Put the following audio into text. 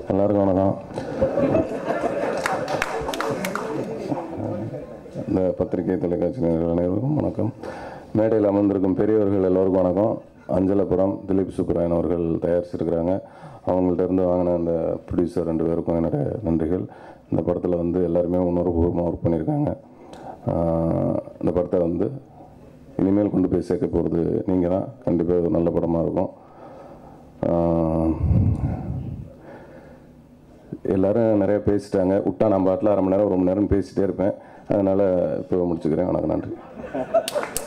எல்லாருக்கும் வணக்கம் இந்த பத்திரிகை தொலைக்காட்சி நேயர்கள் அனைவருக்கும் வணக்கம் மேடையில் அமர்ந்திருக்கும் பெரியவர்கள் எல்லோருக்கும் வணக்கம் அஞ்சலபுரம் திலீப் சுப்ராயன் அவர்கள் தயாரிச்சிருக்கிறாங்க அவங்கள்ட்ட இருந்து வாங்கின அந்த ப்ரொடியூசர் ரெண்டு பேருக்கும் என்னுடைய நன்றிகள் இந்த படத்தில் வந்து எல்லாருமே உணர்வுபூர்வமாக ஒர்க் பண்ணியிருக்காங்க ஆஹ் இந்த படத்தை வந்து இனிமேல் கொண்டு போய் சேர்க்க போகிறது நீங்கள் தான் கண்டிப்பாக இது நல்ல படமாக இருக்கும் ஆஹ் எல்லாரும் நிறைய பேசிட்டாங்க விட்டா நான் பாட்டில் அரை மணி நேரம் ஒரு மணி நேரம் பேசிட்டே இருப்பேன் அதனால் இப்போ முடிச்சுக்கிறேன் வணக்கம் நன்றி